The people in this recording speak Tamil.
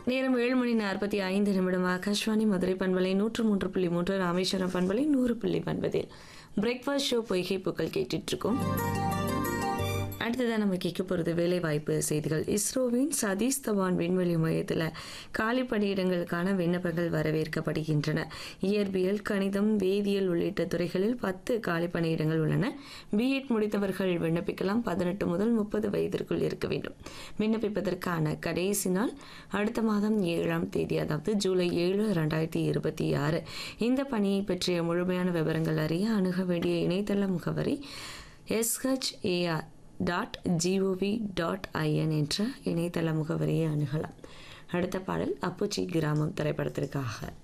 நேரம் ஏழு மணி நாற்பத்தி ஐந்து நிமிடம் ஆகாஷ்வாணி மதுரை பண்பலை நூற்று மூன்று புள்ளி மூன்று ராமேஸ்வரம் பண்பலை நூறு புள்ளி ஒன்பதில் பிரேக்ஃபாஸ்ட் ஷோ பொய்கை பூக்கள் கேட்டுட்டு இருக்கோம் அடுத்ததான் நம்ம கேட்க போகிறது வேலைவாய்ப்பு செய்திகள் இஸ்ரோவின் சதீஷ் தவான் விண்வெளி மையத்தில் காலி பணியிடங்களுக்கான விண்ணப்பங்கள் வரவேற்கப்படுகின்றன இயற்பியல் கணிதம் வேதியியல் உள்ளிட்ட துறைகளில் பத்து காலி பணியிடங்கள் உள்ளன பிஎட் முடித்தவர்கள் விண்ணப்பிக்கலாம் பதினெட்டு முதல் முப்பது வயதிற்குள் இருக்க வேண்டும் விண்ணப்பிப்பதற்கான கடைசி நாள் அடுத்த மாதம் ஏழாம் தேதி அதாவது ஜூலை ஏழு ரெண்டாயிரத்தி இருபத்தி ஆறு இந்த பணியை பற்றிய முழுமையான விவரங்கள் அறிய அணுக வேண்டிய இணையதள முகவரி SHAR dot GOV dot IN என்ற இணையதள முகவரியை அணுகலாம் அடுத்த பாடல் அப்புச்சி கிராமம் திரைப்படத்திற்காக